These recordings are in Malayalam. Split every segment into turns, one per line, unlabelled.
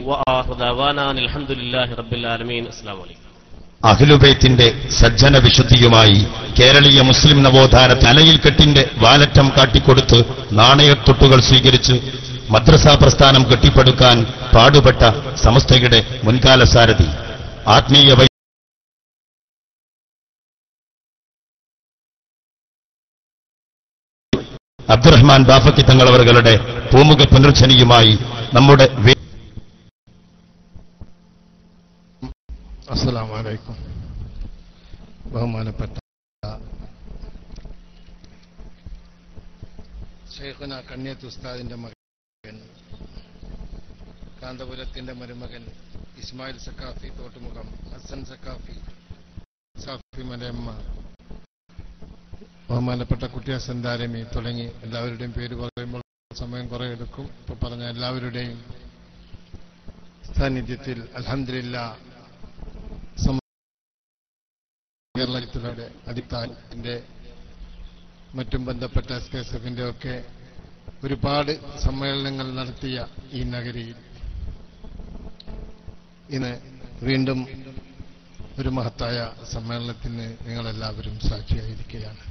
وآخر دعوانا أن الحمد لله رب العالمين السلام عليكم
അഖിലുബൈത്തിന്റെ സജ്ജന വിശുദ്ധിയുമായി കേരളീയ മുസ്ലിം നവോത്ഥാന തലയിൽ കെട്ടിന്റെ വാലറ്റം കാട്ടിക്കൊടുത്ത് നാണയത്തൊട്ടുകൾ സ്വീകരിച്ച് മദ്രസാ പ്രസ്ഥാനം കെട്ടിപ്പടുക്കാൻ പാടുപെട്ട സമസ്തയുടെ മുൻകാല സാരഥി ആത്മീയ വൈ അബ്ദുറഹ്മാൻ ബാഫക്കി തങ്ങളവറുകളുടെ പൂമുഖ പുനർജനിയുമായി നമ്മുടെ വേ-
അസ്സലാമു അലൈക്കും ബഹുമാനപ്പെട്ട ഷെയ്ഖുന കണ്യത്ത് ഉസ്താദിന്റെ മകൻ കാന്തപുരത്തിന്റെ മരുമകൻ ഇസ്മായിൽ സക്കാഫി തോട്ടുമുഖം ഹസൻ സക്കാഫി സാഫി മലയമ്മ ബഹുമാനപ്പെട്ട കുട്ടിയാസൻ ദാരമി തുടങ്ങി എല്ലാവരുടെയും പേര് പറയുമ്പോൾ സമയം കുറെ എടുക്കും ഇപ്പൊ പറഞ്ഞ എല്ലാവരുടെയും സാന്നിധ്യത്തിൽ അലഹമില്ല കേരളത്തിലൂടെ അടിത്താന്റെ മറ്റും ബന്ധപ്പെട്ട എസ് കെ എസ് എഫിന്റെ ഒക്കെ ഒരുപാട് സമ്മേളനങ്ങൾ നടത്തിയ ഈ നഗരിയിൽ ഇന്ന് വീണ്ടും ഒരു മഹത്തായ സമ്മേളനത്തിന് നിങ്ങളെല്ലാവരും സാക്ഷിയായിരിക്കുകയാണ്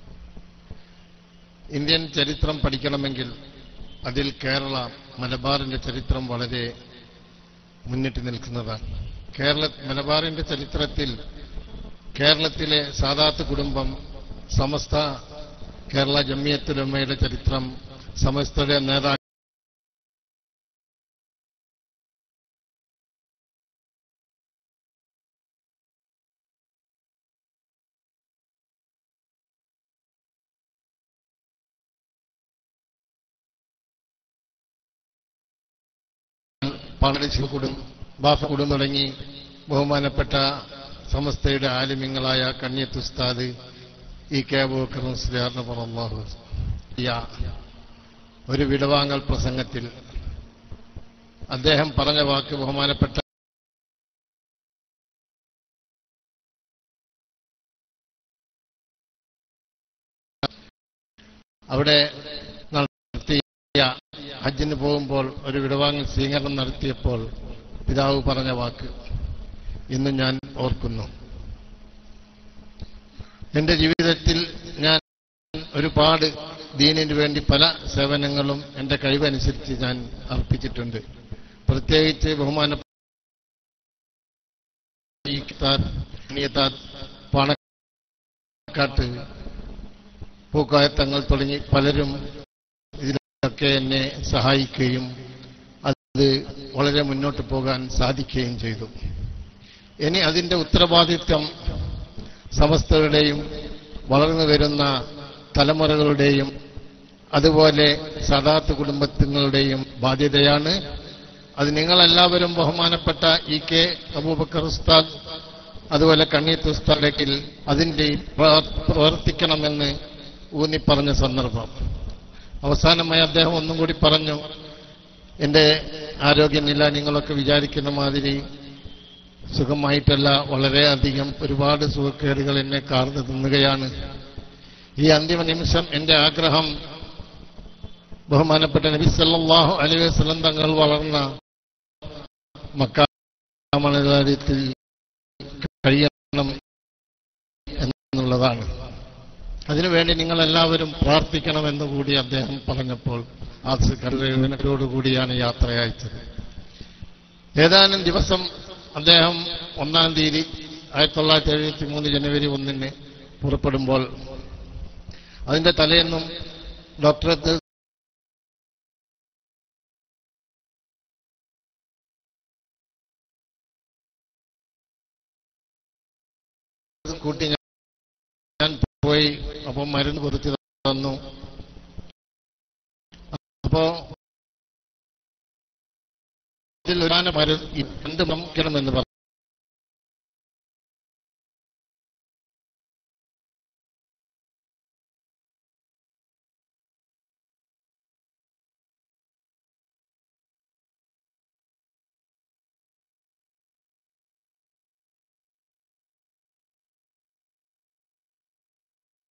ഇന്ത്യൻ ചരിത്രം പഠിക്കണമെങ്കിൽ അതിൽ കേരള മലബാറിന്റെ ചരിത്രം വളരെ മുന്നിട്ട് നിൽക്കുന്നതാണ് കേരള മലബാറിന്റെ ചരിത്രത്തിൽ കേരളത്തിലെ സാദാത്ത് കുടുംബം സമസ്ത കേരള ജമിയത്തുലമ്മയുടെ ചരിത്രം സമസ്തയുടെ നേതാക്കൾ പാണടിച്ചു കുടും ബാഫ കുടും തുടങ്ങി ബഹുമാനപ്പെട്ട സമസ്തയുടെ ആലിമ്യങ്ങളായ കണ്യത്ത് ഉസ്താദ് ഈ കെ അബൂബക്കർ മുസ്ലിയാറിന് പുറമാഹു ഒരു വിടവാങ്ങൽ പ്രസംഗത്തിൽ അദ്ദേഹം പറഞ്ഞ വാക്ക് ബഹുമാനപ്പെട്ട അവിടെ നടത്തിയ ഹജ്ജിന് പോകുമ്പോൾ ഒരു വിടവാങ്ങൽ സ്വീകരണം നടത്തിയപ്പോൾ പിതാവ് പറഞ്ഞ വാക്ക് ഇന്ന് ഞാൻ ഓർക്കുന്നു എന്റെ ജീവിതത്തിൽ ഞാൻ ഒരുപാട് ദീനിനു വേണ്ടി പല സേവനങ്ങളും എന്റെ കഴിവനുസരിച്ച് ഞാൻ അർപ്പിച്ചിട്ടുണ്ട് പ്രത്യേകിച്ച് ബഹുമാന ഈ കിതാബ്, നിയതാബ്, പാണക്കാട്ട് പൂക്കായത്തങ്ങൾ തുടങ്ങി പലരും ഇതിലൊക്കെ എന്നെ സഹായിക്കുകയും അത് വളരെ മുന്നോട്ട് പോകാൻ സാധിക്കുകയും ചെയ്തു ഇനി അതിന്റെ ഉത്തരവാദിത്വം സമസ്തയുടെയും വളർന്നു വരുന്ന തലമുറകളുടെയും അതുപോലെ സദാത്ത് കുടുംബത്തിങ്ങളുടെയും ബാധ്യതയാണ് അത് നിങ്ങളെല്ലാവരും ബഹുമാനപ്പെട്ട ഇ കെ അബൂബക്കർ ഉസ്താദ് അതുപോലെ കണ്ണീത്ത് ഉസ്താദക്കിൽ അതിന്റെ പ്രവർ- പ്രവർത്തിക്കണമെന്ന് ഊന്നിപ്പറഞ്ഞ സന്ദർഭം അവസാനമായി അദ്ദേഹം ഒന്നും കൂടി പറഞ്ഞു എന്റെ ആരോഗ്യനില നിങ്ങളൊക്കെ വിചാരിക്കുന്ന മാതിരി സുഖമായിട്ടല്ല വളരെയധികം ഒരുപാട് സുഖക്കേടുകൾ എന്നെ കാർന്നു തിന്നുകയാണ് ഈ അന്തിമ നിമിഷം എന്റെ ആഗ്രഹം ബഹുമാനപ്പെട്ട നബി സല്ലല്ലാഹു അലൈഹി വസല്ലം തങ്ങൾ വളർന്ന മക്കാമണകാര്യത്തിൽ കഴിയണം എന്നുള്ളതാണ് അതിനുവേണ്ടി നിങ്ങൾ എല്ലാവരും പ്രാർത്ഥിക്കണമെന്ന് കൂടി അദ്ദേഹം പറഞ്ഞപ്പോൾ ആ കരുതയോടുകൂടിയാണ് യാത്ര അയച്ചത് ഏതാനും ദിവസം അദ്ദേഹം ഒന്നാം തീയതി ആയിരത്തി തൊള്ളായിരത്തി എഴുപത്തി മൂന്ന് ജനുവരി ഒന്നിന് പുറപ്പെടുമ്പോൾ അതിന്റെ തലേന്നും ഡോക്ടറത്ത് കൂട്ടി ഞാൻ പോയി അപ്പൊ മരുന്ന് കൊടുത്തു തന്നു അപ്പോ ഇതിൽ ഒരാന മരുന്ന് എന്ത് മമിക്കണമെന്ന് പറഞ്ഞു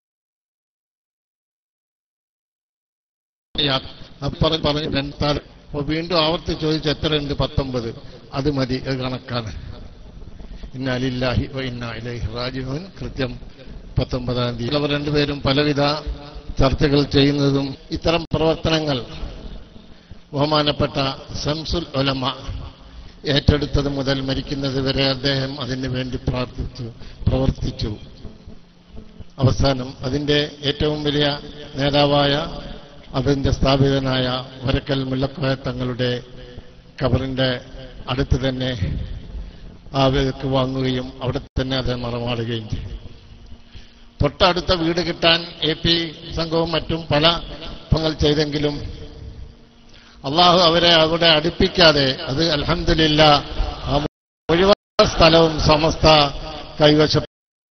യാ- അപ്പുറം പറഞ്ഞ് രണ്ടാൾ അപ്പോൾ വീണ്ടും ആവർത്തി ചോദിച്ചു എത്രയുണ്ട് പത്തൊമ്പത് അത് മതി അത് കണക്കാണ് ഇന്നാലില്ലാഹി വ ഇന്നാ ഇലൈഹി റാജിഊൻ കൃത്യം പത്തൊമ്പതാം തീയതി അവർ രണ്ടുപേരും പലവിധ ചർച്ചകൾ ചെയ്യുന്നതും ഇത്തരം പ്രവർത്തനങ്ങൾ ബഹുമാനപ്പെട്ട സംസുൽ ഒലമ ഏറ്റെടുത്തത് മുതൽ മരിക്കുന്നത് വരെ അദ്ദേഹം അതിനു വേണ്ടി പ്രാർത്ഥിച്ചു പ്രവർത്തിച്ചു അവസാനം അതിന്റെ ഏറ്റവും വലിയ നേതാവായ അതിന്റെ സ്ഥാപിതനായ വരക്കൽ മുല്ലക്കോയ തങ്ങളുടെ കബറിന്റെ അടുത്ത് തന്നെ ആ വിലക്ക് വാങ്ങുകയും അവിടെ തന്നെ അത് മറമാടുകയും ചെയ്തു തൊട്ടടുത്ത വീട് കിട്ടാൻ എ പി സംഘവും മറ്റും പല പങ്ങൾ ചെയ്തെങ്കിലും അള്ളാഹു അവരെ അവിടെ അടുപ്പിക്കാതെ അത് അൽഹംദുലില്ല ആ മുഴുവൻ സ്ഥലവും സമസ്ത കൈവശ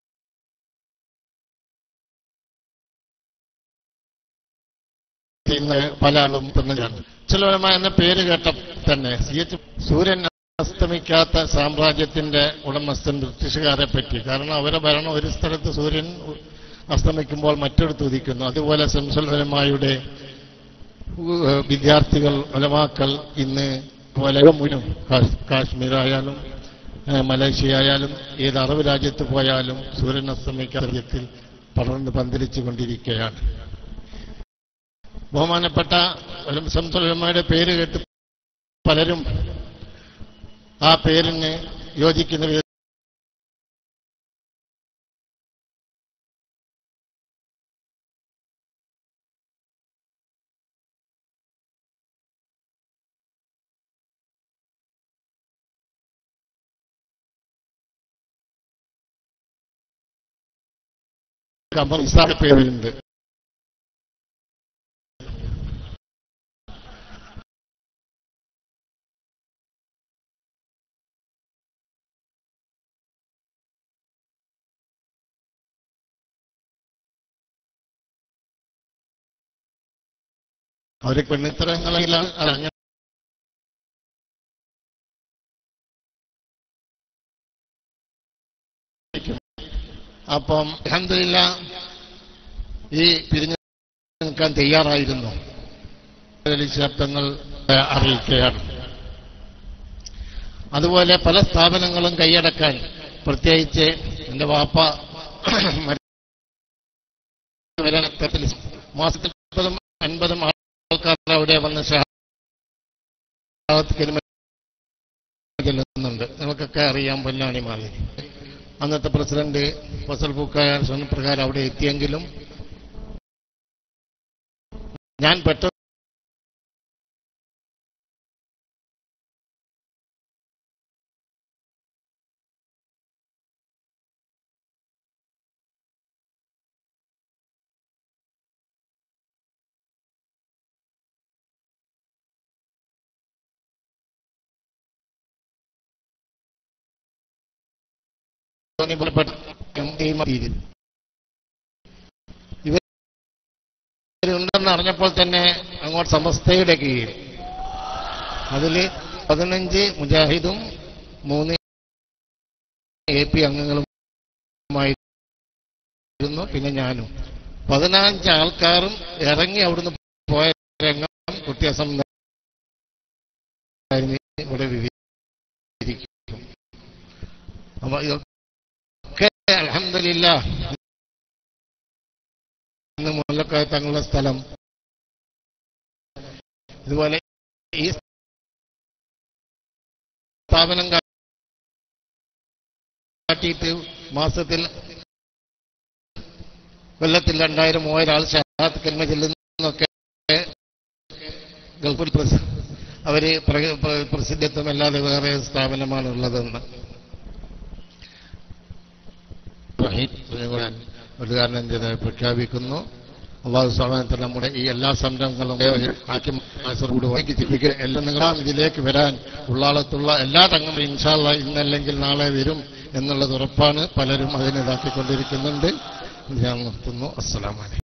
ഇന്ന് പല ആളും തന്നെയാണ് ചിലവരമ എന്ന പേര് കേട്ട തന്നെ സി എച്ച് സൂര്യൻ അസ്തമിക്കാത്ത സാമ്രാജ്യത്തിന്റെ ഉടമസ്ഥൻ ബ്രിട്ടീഷുകാരെ പറ്റി കാരണം അവരെ ഭരണം ഒരു സ്ഥലത്ത് സൂര്യൻ അസ്തമിക്കുമ്പോൾ മറ്റൊരിടത്ത് ഉദിക്കുന്നു അതുപോലെ സംസൽവരമായുടെ വിദ്യാർത്ഥികൾ ഒലമാക്കൾ ഇന്ന് ലോകം മുഴുവൻ കാശ്- കാശ്മീരായാലും ഏഹ്, മലേഷ്യ ആയാലും ഏത് അറബ് രാജ്യത്ത് പോയാലും സൂര്യൻ അസ്തമിക്കാത്ത രാജ്യത്തിൽ പടർന്ന് പന്തലിച്ചു കൊണ്ടിരിക്കുകയാണ് ബഹുമാനപ്പെട്ട സംസലമ്മയുടെ പേര് കേട്ട് പലരും ആ പേരിന് യോജിക്കുന്ന വിധ കമർ ഇസാഖ് പേരുണ്ട് അവര് പെണ്ണിത്തരങ്ങളിലാണ് അങ്ങനെ അപ്പം അലഹമില്ല ഈ പിരിഞ്ഞു നിൽക്കാൻ തയ്യാറായിരുന്നു ശബ്ദങ്ങൾ അറിയിക്കുകയാണ് അതുപോലെ പല സ്ഥാപനങ്ങളും കൈയടക്കാൻ പ്രത്യേകിച്ച് എന്റെ വാപ്പ വരാനത്തിൽ മാസത്തിൽ മുപ്പതും അൻപതും ആൾക്കാർ അവിടെ വന്ന് ഷഹാദത്ത് കലിമ ചെല്ലുന്നുണ്ട് നിങ്ങൾക്കൊക്കെ അറിയാം പൊന്നാണി മാതിരി അന്നത്തെ പ്രസിഡന്റ് ഫസൽ പൂക്കായ സ്വപ്രകാരം അവിടെ എത്തിയെങ്കിലും ഞാൻ പെട്ടെന്ന് തോന്നിപ്പെട്ട ഇവരുണ്ടെന്ന് അറിഞ്ഞപ്പോൾ തന്നെ അങ്ങോട്ട് സമസ്തയുടെ കീഴിൽ അതില് പതിനഞ്ച് മുജാഹിദും മൂന്ന് എ പി അംഗങ്ങളുമായിരുന്നു പിന്നെ ഞാനും പതിനഞ്ച് ആൾക്കാരും ഇറങ്ങി അവിടുന്ന് പോയ രംഗം കുട്ടിയസം ഇവിടെ വിവരിക്കും അപ്പൊ ഇതൊക്കെ അലഹമില്ല ഇന്ന് മുല്ലക്കായ തങ്ങളുടെ സ്ഥലം ഇതുപോലെ ഈ സ്ഥാപനം കാട്ടിയിട്ട് മാസത്തിൽ കൊല്ലത്തിൽ രണ്ടായിരം മൂവായിരം ആൾ ഷഹാത്ത് കന്മ ചെല്ലുന്നൊക്കെ ഗൾഫിൽ പ്രസ- അവര് പ്ര- പ്ര- പ്രസിദ്ധത്വമല്ലാതെ വേറെ സ്ഥാപനമാണ് ഉള്ളതെന്ന് ഞാൻ ഉദ്ഘാടനം ചെയ്ത് പ്രഖ്യാപിക്കുന്നു അള്ളാഹു സ്വാമി നമ്മുടെ ഈ എല്ലാ സംരംഭങ്ങളും ആക്കി കാസർഗോഡ് വൈകിച്ചിരിക്കുക എല്ലാം നിങ്ങളാം ഇതിലേക്ക് വരാൻ ഉള്ളാളത്തുള്ള എല്ലാ തങ്ങളും ഇൻഷാല്ല ഇന്നല്ലെങ്കിൽ നാളെ വരും എന്നുള്ളത് ഉറപ്പാണ് പലരും അതിനെ ഇതാക്കിക്കൊണ്ടിരിക്കുന്നുണ്ട് ഞാൻ നിർത്തുന്നു അസ്സലാമലൈക്കും